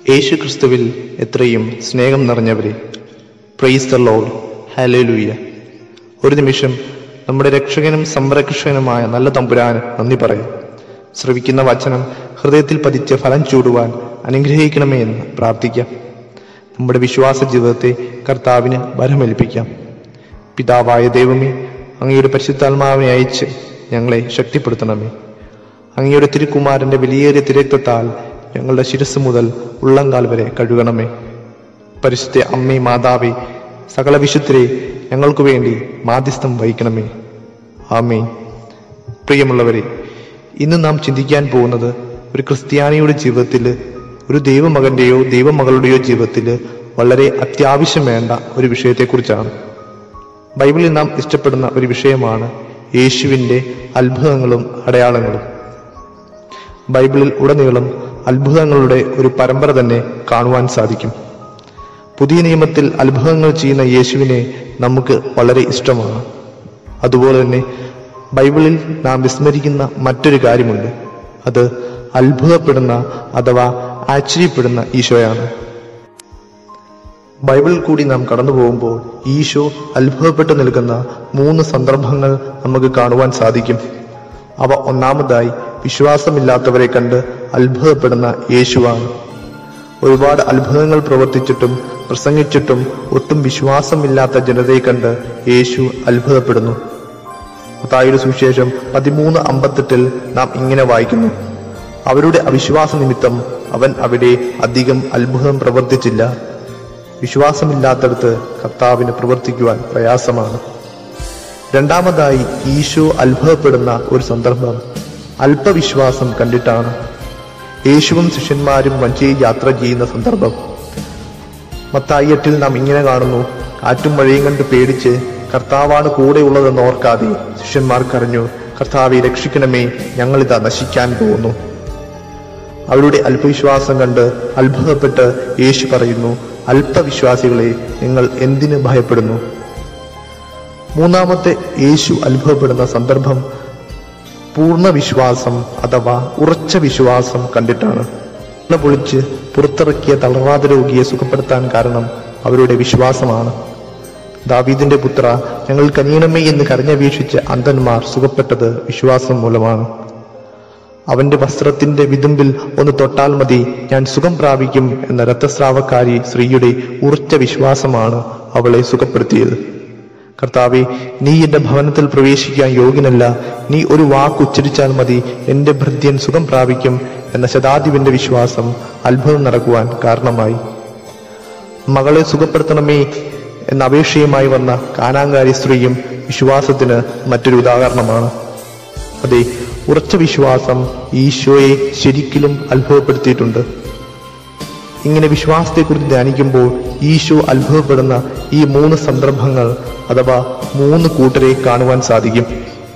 യേശു ക്രിസ്തുവിൽ എത്രയും സ്നേഹം നിറഞ്ഞവരെ പ്രൈസ് ദ ലോഡ് ഹല്ലേലൂയ ഒരു നിമിഷം നമ്മുടെ രക്ഷകനും സംരക്ഷകനുമായ നല്ല തമ്പുരാന് നന്ദി പറയും ശ്രവിക്കുന്ന വചനം ഹൃദയത്തിൽ പതിച്ച് ഫലം ചൂടുവാൻ അനുഗ്രഹിക്കണമേ എന്ന് പ്രാർത്ഥിക്കാം നമ്മുടെ വിശ്വാസ ജീവിതത്തെ കർത്താവിന് വരമേൽപ്പിക്കാം പിതാവായ ദൈവമേ അങ്ങയുടെ പരിശുദ്ധാത്മാവിനെ അയച്ച് ഞങ്ങളെ ശക്തിപ്പെടുത്തണമേ അങ്ങയുടെ തിരുക്കുമാരന്റെ വിലയേറിയ തിരക്തത്താൽ ഞങ്ങളുടെ ശിരസ് മുതൽ ഉള്ളങ്കാൽ വരെ കഴുകണമേ പരിശുദ്ധ അമ്മേ മാതാവേ സകല വിശുദ്ധരെ ഞങ്ങൾക്ക് വേണ്ടി മാധ്യസ്ഥം വഹിക്കണമേ ആമേ പ്രിയമുള്ളവരെ ഇന്ന് നാം ചിന്തിക്കാൻ പോകുന്നത് ഒരു ക്രിസ്ത്യാനിയുടെ ജീവിതത്തിൽ ഒരു ദൈവമകന്റെയോ ദൈവമകളുടെയോ ജീവിതത്തിൽ വളരെ അത്യാവശ്യം വേണ്ട ഒരു വിഷയത്തെക്കുറിച്ചാണ് ബൈബിളിൽ നാം ഇഷ്ടപ്പെടുന്ന ഒരു വിഷയമാണ് യേശുവിൻ്റെ അത്ഭുതങ്ങളും അടയാളങ്ങളും ബൈബിളിൽ ഉടനീളം അത്ഭുതങ്ങളുടെ ഒരു പരമ്പര തന്നെ കാണുവാൻ സാധിക്കും പുതിയ നിയമത്തിൽ അത്ഭുതങ്ങൾ ചെയ്യുന്ന യേശുവിനെ നമുക്ക് വളരെ ഇഷ്ടമാണ് അതുപോലെ തന്നെ ബൈബിളിൽ നാം വിസ്മരിക്കുന്ന മറ്റൊരു കാര്യമുണ്ട് അത് അത്ഭുതപ്പെടുന്ന അഥവാ ആശ്ചര്യപ്പെടുന്ന ഈശോയാണ് ബൈബിളിൽ കൂടി നാം കടന്നു പോകുമ്പോൾ ഈശോ അത്ഭുതപ്പെട്ടു നിൽക്കുന്ന മൂന്ന് സന്ദർഭങ്ങൾ നമുക്ക് കാണുവാൻ സാധിക്കും അവ ഒന്നാമതായി വിശ്വാസമില്ലാത്തവരെ കണ്ട് അത്ഭുതപ്പെടുന്ന യേശുവാണ് ഒരുപാട് അത്ഭുതങ്ങൾ പ്രവർത്തിച്ചിട്ടും പ്രസംഗിച്ചിട്ടും ഒട്ടും വിശ്വാസമില്ലാത്ത ജനതയെ കണ്ട് യേശു അത്ഭുതപ്പെടുന്നു മത്തായിയുടെ സുവിശേഷം പതിമൂന്ന് അമ്പത്തെട്ടിൽ നാം ഇങ്ങനെ വായിക്കുന്നു അവരുടെ അവിശ്വാസ നിമിത്തം അവൻ അവിടെ അധികം അത്ഭുതം പ്രവർത്തിച്ചില്ല വിശ്വാസമില്ലാത്തടത്ത് കർത്താവിന് പ്രവർത്തിക്കുവാൻ പ്രയാസമാണ് രണ്ടാമതായി ഈശോ അത്ഭുതപ്പെടുന്ന ഒരു സന്ദർഭം അല്പവിശ്വാസം കണ്ടിട്ടാണ് യേശുവും ശിഷ്യന്മാരും വഞ്ചിയിൽ യാത്ര ചെയ്യുന്ന സന്ദർഭം മത്തായി എട്ടിൽ നാം ഇങ്ങനെ കാണുന്നു കാറ്റും മഴയും കണ്ട് പേടിച്ച് കർത്താവാണ് കൂടെയുള്ളതെന്ന് ഓർക്കാതെ ശിഷ്യന്മാർ കരഞ്ഞു കർത്താവെ രക്ഷിക്കണമേ ഞങ്ങളിതാ നശിക്കാൻ പോകുന്നു അവരുടെ അല്പവിശ്വാസം കണ്ട് അത്ഭുതപ്പെട്ട് യേശു പറയുന്നു അല്പവിശ്വാസികളെ നിങ്ങൾ എന്തിന് ഭയപ്പെടുന്നു മൂന്നാമത്തെ യേശു അത്ഭുതപ്പെടുന്ന സന്ദർഭം പൂർണ്ണ വിശ്വാസം അഥവാ ഉറച്ച വിശ്വാസം കണ്ടിട്ടാണ് കണ്ണ് പൊളിച്ച് പുറത്തിറക്കിയ തളർവാദ രോഗിയെ സുഖപ്പെടുത്താൻ കാരണം അവരുടെ വിശ്വാസമാണ് ദാവീദിന്റെ പുത്ര ഞങ്ങൾ കനിയണമേ എന്ന് കരഞ്ഞപേക്ഷിച്ച് അന്ധന്മാർ സുഖപ്പെട്ടത് വിശ്വാസം മൂലമാണ് അവന്റെ വസ്ത്രത്തിന്റെ വിതുമ്പിൽ ഒന്ന് തൊട്ടാൽ മതി ഞാൻ സുഖം പ്രാപിക്കും എന്ന രക്തസ്രാവക്കാരി സ്ത്രീയുടെ ഉറച്ച വിശ്വാസമാണ് അവളെ സുഖപ്പെടുത്തിയത് കർത്താവെ നീ എന്റെ ഭവനത്തിൽ പ്രവേശിക്കാൻ യോഗ്യനല്ല നീ ഒരു വാക്ക് ഉച്ചരിച്ചാൽ മതി എന്റെ ഭൃത്യൻ സുഖം പ്രാപിക്കും എന്ന ശതാധിപന്റെ വിശ്വാസം അത്ഭുതം നടക്കുവാൻ കാരണമായി മകളെ സുഖപ്പെടുത്തണമേ എന്ന അപേക്ഷയുമായി വന്ന കാനാങ്കാരി സ്ത്രീയും വിശ്വാസത്തിന് മറ്റൊരു ഉദാഹരണമാണ് അതെ ഉറച്ച വിശ്വാസം ഈശോയെ ശരിക്കിലും അത്ഭുതപ്പെടുത്തിയിട്ടുണ്ട് ഇങ്ങനെ വിശ്വാസത്തെക്കുറിച്ച് ധ്യാനിക്കുമ്പോൾ ഈശോ അത്ഭുതപ്പെടുന്ന ഈ മൂന്ന് സന്ദർഭങ്ങൾ അഥവാ മൂന്ന് കൂട്ടരെ കാണുവാൻ സാധിക്കും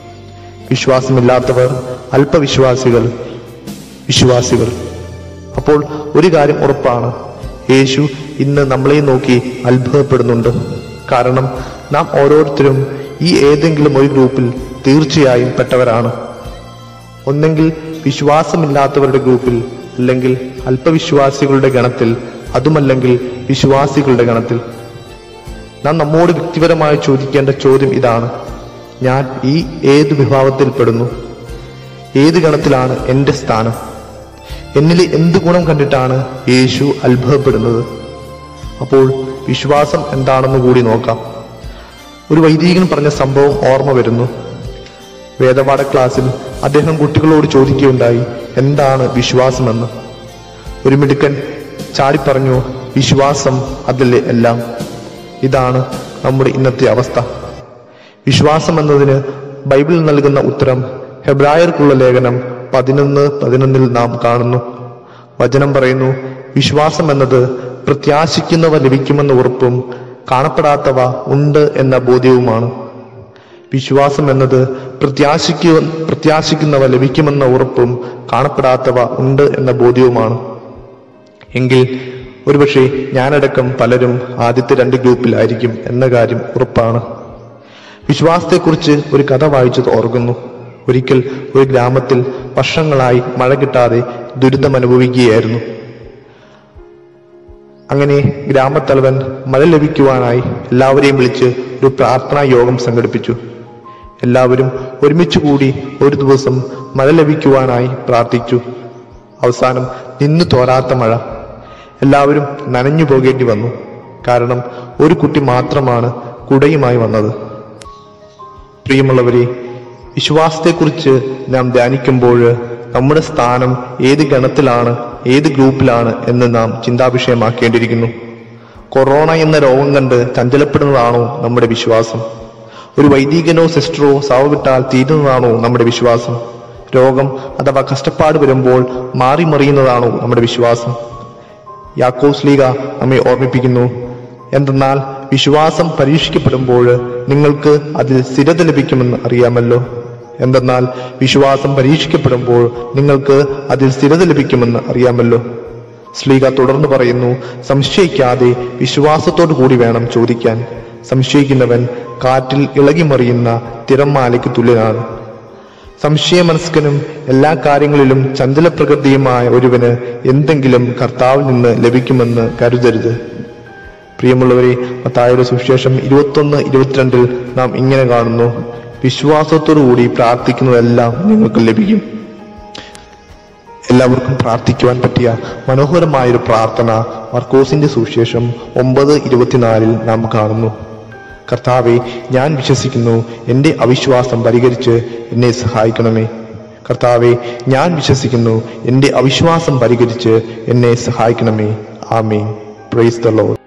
വിശ്വാസമില്ലാത്തവർ അല്പവിശ്വാസികൾ വിശ്വാസികൾ അപ്പോൾ ഒരു കാര്യം ഉറപ്പാണ് യേശു ഇന്ന് നമ്മളെ നോക്കി അത്ഭുതപ്പെടുന്നുണ്ട് കാരണം നാം ഓരോരുത്തരും ഈ ഏതെങ്കിലും ഒരു ഗ്രൂപ്പിൽ തീർച്ചയായും പെട്ടവരാണ് ഒന്നെങ്കിൽ വിശ്വാസമില്ലാത്തവരുടെ ഗ്രൂപ്പിൽ അല്ലെങ്കിൽ അല്പവിശ്വാസികളുടെ ഗണത്തിൽ അതുമല്ലെങ്കിൽ വിശ്വാസികളുടെ ഗണത്തിൽ നാം നമ്മോട് വ്യക്തിപരമായി ചോദിക്കേണ്ട ചോദ്യം ഇതാണ് ഞാൻ ഈ ഏത് വിഭാഗത്തിൽ പെടുന്നു ഏത് ഗണത്തിലാണ് എൻ്റെ സ്ഥാനം എന്നിലെ എന്ത് ഗുണം കണ്ടിട്ടാണ് യേശു അത്ഭുതപ്പെടുന്നത് അപ്പോൾ വിശ്വാസം എന്താണെന്ന് കൂടി നോക്കാം ഒരു വൈദികൻ പറഞ്ഞ സംഭവം ഓർമ്മ വരുന്നു വേദപാഠ ക്ലാസ്സിൽ അദ്ദേഹം കുട്ടികളോട് ചോദിക്കുകയുണ്ടായി എന്താണ് വിശ്വാസമെന്ന് ഒരു മിടുക്കൻ ചാടിപ്പറഞ്ഞു വിശ്വാസം അതിലെ എല്ലാം ഇതാണ് നമ്മുടെ ഇന്നത്തെ അവസ്ഥ വിശ്വാസം എന്നതിന് ബൈബിൾ നൽകുന്ന ഉത്തരം ഹെബ്രായർക്കുള്ള ലേഖനം പതിനൊന്ന് പതിനൊന്നിൽ നാം കാണുന്നു വചനം പറയുന്നു വിശ്വാസം എന്നത് പ്രത്യാശിക്കുന്നവ ലഭിക്കുമെന്ന ഉറപ്പും കാണപ്പെടാത്തവ ഉണ്ട് എന്ന ബോധ്യവുമാണ് വിശ്വാസം എന്നത് പ്രത്യാശിക്കു പ്രത്യാശിക്കുന്നവ ലഭിക്കുമെന്ന ഉറപ്പും കാണപ്പെടാത്തവ ഉണ്ട് എന്ന ബോധ്യവുമാണ് എങ്കിൽ ഒരുപക്ഷെ ഞാനടക്കം പലരും ആദ്യത്തെ രണ്ട് ഗ്രൂപ്പിലായിരിക്കും എന്ന കാര്യം ഉറപ്പാണ് വിശ്വാസത്തെക്കുറിച്ച് ഒരു കഥ വായിച്ചത് ഓർക്കുന്നു ഒരിക്കൽ ഒരു ഗ്രാമത്തിൽ വർഷങ്ങളായി മഴ കിട്ടാതെ ദുരിതം അനുഭവിക്കുകയായിരുന്നു അങ്ങനെ ഗ്രാമത്തലവൻ മഴ ലഭിക്കുവാനായി എല്ലാവരെയും വിളിച്ച് ഒരു പ്രാർത്ഥനാ യോഗം സംഘടിപ്പിച്ചു എല്ലാവരും ഒരുമിച്ച് കൂടി ഒരു ദിവസം മഴ ലഭിക്കുവാനായി പ്രാർത്ഥിച്ചു അവസാനം നിന്നു തോരാത്ത മഴ എല്ലാവരും നനഞ്ഞു പോകേണ്ടി വന്നു കാരണം ഒരു കുട്ടി മാത്രമാണ് കുടയുമായി വന്നത് പ്രിയമുള്ളവരെ വിശ്വാസത്തെക്കുറിച്ച് നാം ധ്യാനിക്കുമ്പോൾ നമ്മുടെ സ്ഥാനം ഏത് ഗണത്തിലാണ് ഏത് ഗ്രൂപ്പിലാണ് എന്ന് നാം ചിന്താവിഷയമാക്കേണ്ടിയിരിക്കുന്നു കൊറോണ എന്ന രോഗം കണ്ട് ചഞ്ചലപ്പെടുന്നതാണോ നമ്മുടെ വിശ്വാസം ഒരു വൈദികനോ സിസ്റ്ററോ സാവ് വിട്ടാൽ തീരുന്നതാണോ നമ്മുടെ വിശ്വാസം രോഗം അഥവാ കഷ്ടപ്പാട് വരുമ്പോൾ മാറി മറിയുന്നതാണോ നമ്മുടെ വിശ്വാസം യാക്കോസ് ലീഗ നമ്മെ ഓർമ്മിപ്പിക്കുന്നു എന്തെന്നാൽ വിശ്വാസം പരീക്ഷിക്കപ്പെടുമ്പോൾ നിങ്ങൾക്ക് അതിൽ സ്ഥിരത ലഭിക്കുമെന്ന് അറിയാമല്ലോ എന്തെന്നാൽ വിശ്വാസം പരീക്ഷിക്കപ്പെടുമ്പോൾ നിങ്ങൾക്ക് അതിൽ സ്ഥിരത ലഭിക്കുമെന്ന് അറിയാമല്ലോ ശ്ലീക തുടർന്ന് പറയുന്നു സംശയിക്കാതെ വിശ്വാസത്തോടു കൂടി വേണം ചോദിക്കാൻ സംശയിക്കുന്നവൻ കാറ്റിൽ ഇളകിമറിയുന്ന തിരമാലയ്ക്ക് തുല്യനാണ് സംശയമനസ്കനും എല്ലാ കാര്യങ്ങളിലും ചഞ്ചല പ്രകൃതിയുമായ ഒരുവന് എന്തെങ്കിലും കർത്താവിൽ നിന്ന് ലഭിക്കുമെന്ന് കരുതരുത് പ്രിയമുള്ളവരെ മത്തായുടെ സുവിശേഷം ഇരുപത്തൊന്ന് ഇരുപത്തിരണ്ടിൽ നാം ഇങ്ങനെ കാണുന്നു വിശ്വാസത്തോടുകൂടി പ്രാർത്ഥിക്കുന്നതെല്ലാം നിങ്ങൾക്ക് ലഭിക്കും എല്ലാവർക്കും പ്രാർത്ഥിക്കുവാൻ പറ്റിയ മനോഹരമായൊരു പ്രാർത്ഥന മർക്കോസിന്റെ സുവിശേഷം ഒമ്പത് ഇരുപത്തിനാലിൽ നാം കാണുന്നു കർത്താവെ ഞാൻ വിശ്വസിക്കുന്നു എൻ്റെ അവിശ്വാസം പരിഹരിച്ച് എന്നെ സഹായിക്കണമേ കർത്താവെ ഞാൻ വിശ്വസിക്കുന്നു എൻ്റെ അവിശ്വാസം പരിഹരിച്ച് എന്നെ സഹായിക്കണമേ ആമേ പ്രൈസ് ദ ലോഡ്